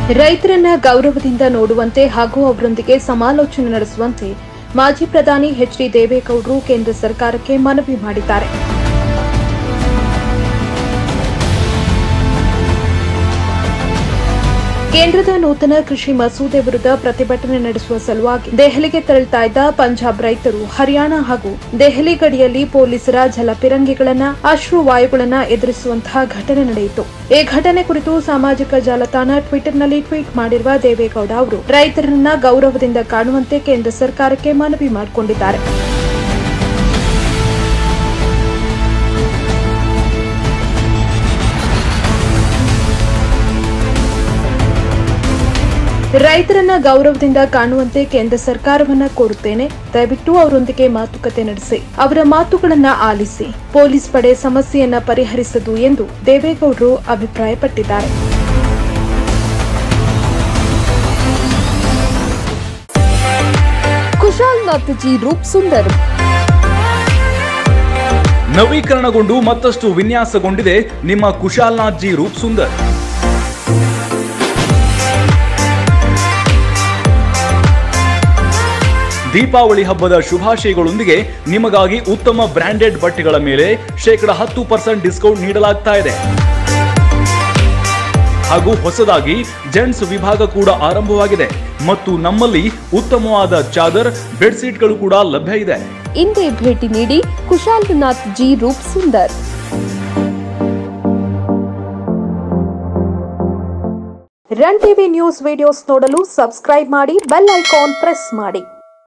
ರೈತರನ್ನ ಗೌರವದಿಂದ ನೋಡುವಂತೆ ಹಾಗೂ ಅವರೊಂದಿಗೆ ಸಮಾಲೋಚನೆ ನಡೆಸುವಂತೆ ಮಾಜಿ ಪ್ರಧಾನಿ ಎಚ್ ಡಿ ದೇವೇಗೌಡರು ಕೇಂದ್ರ ಸರ್ಕಾರಕ್ಕೆ ಮನವಿ ಮಾಡಿದ್ದಾರೆ ಕೇಂದ್ರದ ನೂತನ ಕೃಷಿ ಮಸೂದೆ ವಿರುದ್ಧ ಪ್ರತಿಭಟನೆ ನಡೆಸುವ ಸಲುವಾಗಿ ದೆಹಲಿಗೆ ತೆರಳುತ್ತಾ ಇದ್ದ ಪಂಜಾಬ್ ರೈತರು ಹರಿಯಾಣ ಹಾಗೂ ದೆಹಲಿ ಗಡಿಯಲ್ಲಿ ಪೊಲೀಸರ ಜಲಪಿರಂಗಿಗಳನ್ನ ಅಶ್ರುವಾಯುಗಳನ್ನ ಎದುರಿಸುವಂತಹ ಘಟನೆ ನಡೆಯಿತು ಈ ಘಟನೆ ಕುರಿತು ಸಾಮಾಜಿಕ ಜಾಲತಾಣ ಟ್ವಿಟರ್ನಲ್ಲಿ ಟ್ವೀಟ್ ಮಾಡಿರುವ ದೇವೇಗೌಡ ಅವರು ರೈತರನ್ನ ಗೌರವದಿಂದ ಕಾಣುವಂತೆ ಕೇಂದ್ರ ಸರ್ಕಾರಕ್ಕೆ ಮನವಿ ಮಾಡಿಕೊಂಡಿದ್ದಾರೆ ರೈತರನ್ನ ಗೌರವದಿಂದ ಕಾಣುವಂತೆ ಕೇಂದ್ರ ಸರ್ಕಾರವನ್ನ ಕೋರುತ್ತೇನೆ ದಯವಿಟ್ಟು ಅವರೊಂದಿಗೆ ಮಾತುಕತೆ ನಡೆಸಿ ಅವರ ಮಾತುಗಳನ್ನ ಆಲಿಸಿ ಪೊಲೀಸ್ ಪಡೆ ಸಮಸ್ಯೆಯನ್ನ ಪರಿಹರಿಸದು ಎಂದು ದೇವೇಗೌಡರು ಅಭಿಪ್ರಾಯಪಟ್ಟಿದ್ದಾರೆ ಕುಶಾಲ್ನಾಥ್ ಜಿ ರೂಪ್ ಸುಂದರ್ ನವೀಕರಣಗೊಂಡು ಮತ್ತಷ್ಟು ವಿನ್ಯಾಸಗೊಂಡಿದೆ ನಿಮ್ಮ ಕುಶಾಲ್ನಾಥ್ ಜಿ ರೂಪ್ ಸುಂದರ್ ದೀಪಾವಳಿ ಹಬ್ಬದ ಶುಭಾಶಯಗಳೊಂದಿಗೆ ನಿಮಗಾಗಿ ಉತ್ತಮ ಬ್ರಾಂಡೆಡ್ ಬಟ್ಟೆಗಳ ಮೇಲೆ ಶೇಕಡ ಹತ್ತು ಪರ್ಸೆಂಟ್ ಡಿಸ್ಕೌಂಟ್ ನೀಡಲಾಗ್ತಾ ಇದೆ ಹಾಗೂ ಹೊಸದಾಗಿ ಜೆಂಟ್ಸ್ ವಿಭಾಗ ಕೂಡ ಆರಂಭವಾಗಿದೆ ಮತ್ತು ನಮ್ಮಲ್ಲಿ ಉತ್ತಮವಾದ ಚಾದರ್ ಬೆಡ್ಶೀಟ್ಗಳು ಕೂಡ ಲಭ್ಯ ಇದೆ ಇಂದೇ ಭೇಟಿ ನೀಡಿ Kushalnath ji Roop Sundar run TV news videos ನೋಡಲು ಸಬ್ಸ್ಕ್ರೈಬ್ ಮಾಡಿ ಬೆಲ್ ಐಕಾನ್ ಪ್ರೆಸ್ ಮಾಡಿ